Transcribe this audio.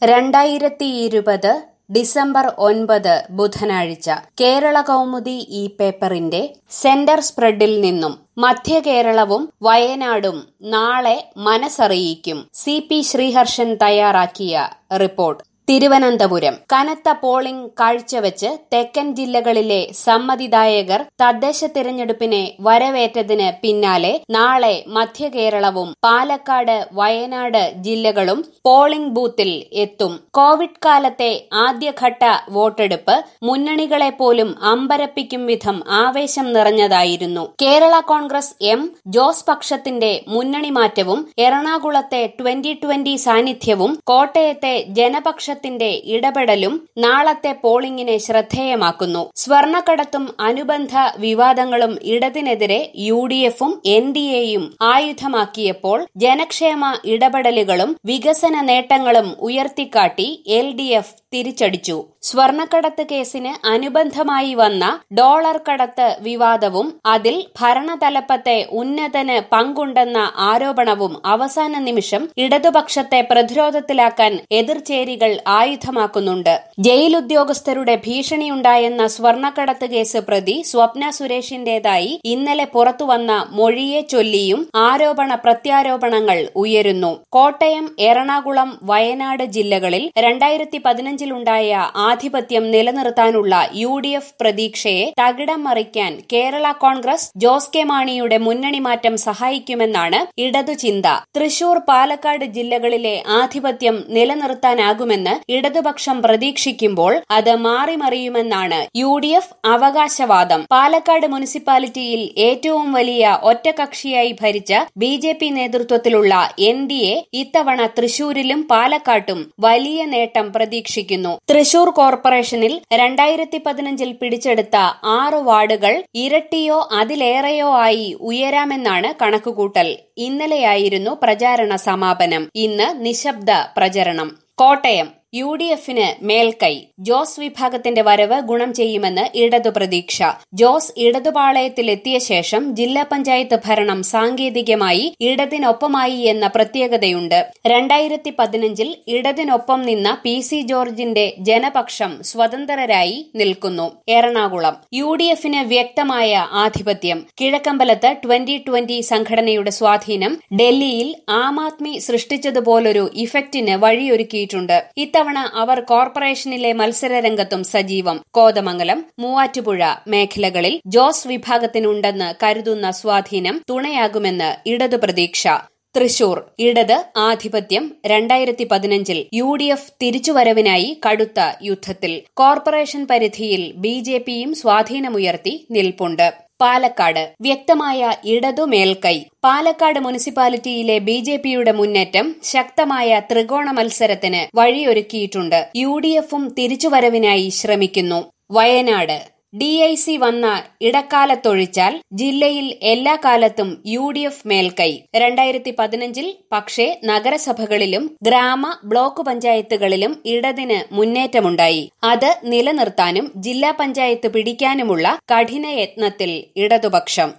രണ്ടായിരത്തി ഇരുപത് ഡിസംബർ ഒൻപത് ബുധനാഴ്ച കേരള കൗമുദി ഈ പേപ്പറിന്റെ സെന്റർ സ്പ്രെഡിൽ നിന്നും മധ്യ കേരളവും വയനാടും നാളെ മനസ്സറിയിക്കും സി പി ശ്രീഹർഷൻ തയ്യാറാക്കിയ റിപ്പോർട്ട് തിരുവനന്തപുരം കനത്ത പോളിംഗ് കാഴ്ചവെച്ച് തെക്കൻ ജില്ലകളിലെ സമ്മതിദായകർ തദ്ദേശ തിരഞ്ഞെടുപ്പിനെ വരവേറ്റതിന് പിന്നാലെ നാളെ മധ്യ കേരളവും പാലക്കാട് വയനാട് ജില്ലകളും പോളിംഗ് ബൂത്തിൽ എത്തും കോവിഡ് കാലത്തെ ആദ്യഘട്ട വോട്ടെടുപ്പ് മുന്നണികളെ പോലും അമ്പരപ്പിക്കും വിധം ആവേശം നിറഞ്ഞതായിരുന്നു കേരള കോൺഗ്രസ് എം ജോസ് പക്ഷത്തിന്റെ മുന്നണി മാറ്റവും എറണാകുളത്തെ ട്വന്റി ട്വന്റി സാന്നിധ്യവും കോട്ടയത്തെ ജനപക്ഷ ത്തിന്റെ ഇടപെടലും നാളത്തെ പോളിംഗിനെ ശ്രദ്ധേയമാക്കുന്നു സ്വർണക്കടത്തും അനുബന്ധ വിവാദങ്ങളും ഇടതിനെതിരെ യു ഡി എഫും എൻ ഡി എയും ആയുധമാക്കിയപ്പോൾ ജനക്ഷേമ ഇടപെടലുകളും വികസന നേട്ടങ്ങളും ഉയർത്തിക്കാട്ടി എൽ ഡി എഫ് തിരിച്ചടിച്ചു സ്വർണക്കടത്ത് കേസിന് അനുബന്ധമായി വന്ന ഡോളർ കടത്ത് വിവാദവും അതിൽ ഭരണതലപ്പത്തെ ഉന്നതന് പങ്കുണ്ടെന്ന ആരോപണവും അവസാന നിമിഷം ഇടതുപക്ഷത്തെ പ്രതിരോധത്തിലാക്കാൻ എതിർചേരികൾ ആയുധമാക്കുന്നുണ്ട് ജയിൽ ഉദ്യോഗസ്ഥരുടെ ഭീഷണിയുണ്ടായെന്ന സ്വർണക്കടത്ത് കേസ് പ്രതി സ്വപ്ന സുരേഷിന്റേതായി ഇന്നലെ പുറത്തുവന്ന മൊഴിയെ ചൊല്ലിയും ആരോപണ പ്രത്യാരോപണങ്ങൾ ഉയരുന്നു കോട്ടയം എറണാകുളം വയനാട് ജില്ലകളിൽ രണ്ടായിരത്തി പതിനഞ്ചിലുണ്ടായ ആധിപത്യം നിലനിർത്താനുള്ള യു ഡി എഫ് പ്രതീക്ഷയെ തകിടം മറിക്കാൻ കേരള കോൺഗ്രസ് ജോസ് കെ മാണിയുടെ മുന്നണി മാറ്റം സഹായിക്കുമെന്നാണ് ഇടതു ചിന്ത തൃശൂർ പാലക്കാട് ജില്ലകളിലെ ആധിപത്യം നിലനിർത്താനാകുമെന്ന് ഇടതുപക്ഷം പ്രതീക്ഷിക്കുമ്പോൾ അത് മാറിമറിയുമെന്നാണ് യു ഡി എഫ് അവകാശവാദം പാലക്കാട് മുനിസിപ്പാലിറ്റിയിൽ ഏറ്റവും വലിയ ഒറ്റകക്ഷിയായി ഭരിച്ച ബി ജെ പി നേതൃത്വത്തിലുള്ള എൻ ഡി എ ഇത്തവണ തൃശൂരിലും പാലക്കാട്ടും വലിയ നേട്ടം പ്രതീക്ഷിക്കുന്നു തൃശൂർ കോർപ്പറേഷനിൽ രണ്ടായിരത്തി പതിനഞ്ചിൽ പിടിച്ചെടുത്ത ആറ് വാർഡുകൾ ഇരട്ടിയോ അതിലേറെയോ ആയി ഉയരാമെന്നാണ് കണക്കുകൂട്ടൽ ഇന്നലെയായിരുന്നു പ്രചാരണ സമാപനം ഇന്ന് നിശബ്ദ പ്രചരണം കോട്ടയം യു ഡി എഫിന് മേൽക്കൈ ജോസ് വിഭാഗത്തിന്റെ വരവ് ഗുണം ചെയ്യുമെന്ന് ഇടതു പ്രതീക്ഷ ജോസ് ഇടതുപാളയത്തിലെത്തിയ ശേഷം ജില്ലാ പഞ്ചായത്ത് ഭരണം സാങ്കേതികമായി ഇടതിനൊപ്പമായി എന്ന പ്രത്യേകതയുണ്ട് രണ്ടായിരത്തി പതിനഞ്ചിൽ ഇടതിനൊപ്പം നിന്ന പി സി ജോർജിന്റെ ജനപക്ഷം സ്വതന്ത്രരായി നിൽക്കുന്നു എറണാകുളം യു ഡി എഫിന് വ്യക്തമായ ആധിപത്യം കിഴക്കമ്പലത്ത് ട്വന്റി ട്വന്റി സംഘടനയുടെ സ്വാധീനം ഡൽഹിയിൽ ആം ആദ്മി സൃഷ്ടിച്ചതുപോലൊരു ഇഫക്റ്റിന് വഴിയൊരുക്കിയിട്ടുണ്ട് ഇത്തവണ അവർ കോർപ്പറേഷനിലെ മത്സരരംഗത്തും സജീവം കോതമംഗലം മൂവാറ്റുപുഴ മേഖലകളിൽ ജോസ് വിഭാഗത്തിനുണ്ടെന്ന് കരുതുന്ന സ്വാധീനം തുണയാകുമെന്ന് ഇടതു പ്രതീക്ഷ തൃശൂർ ഇടത് ആധിപത്യം രണ്ടായിരത്തി പതിനഞ്ചിൽ യു ഡി എഫ് തിരിച്ചുവരവിനായി കടുത്ത യുദ്ധത്തിൽ കോർപ്പറേഷൻ പരിധിയിൽ ബി ജെ പിയും സ്വാധീനമുയർത്തി നിൽപ്പുണ്ട് പാലക്കാട് വ്യക്തമായ ഇടതു മേൽക്കൈ പാലക്കാട് മുനിസിപ്പാലിറ്റിയിലെ ബി ജെ പിയുടെ മുന്നേറ്റം ശക്തമായ ത്രികോണ മത്സരത്തിന് വഴിയൊരുക്കിയിട്ടുണ്ട് യു ഡി എഫും തിരിച്ചുവരവിനായി ശ്രമിക്കുന്നു വയനാട് ഡി ഐ സി വന്ന ഇടക്കാലത്തൊഴിച്ചാൽ ജില്ലയിൽ എല്ലാ കാലത്തും യു ഡി എഫ് മേൽക്കൈ രണ്ടായിരത്തി പതിനഞ്ചിൽ പക്ഷേ നഗരസഭകളിലും ഗ്രാമ ബ്ലോക്ക് പഞ്ചായത്തുകളിലും ഇടതിന് മുന്നേറ്റമുണ്ടായി അത് നിലനിർത്താനും ജില്ലാ പഞ്ചായത്ത് പിടിക്കാനുമുള്ള കഠിനയത്നത്തിൽ ഇടതുപക്ഷം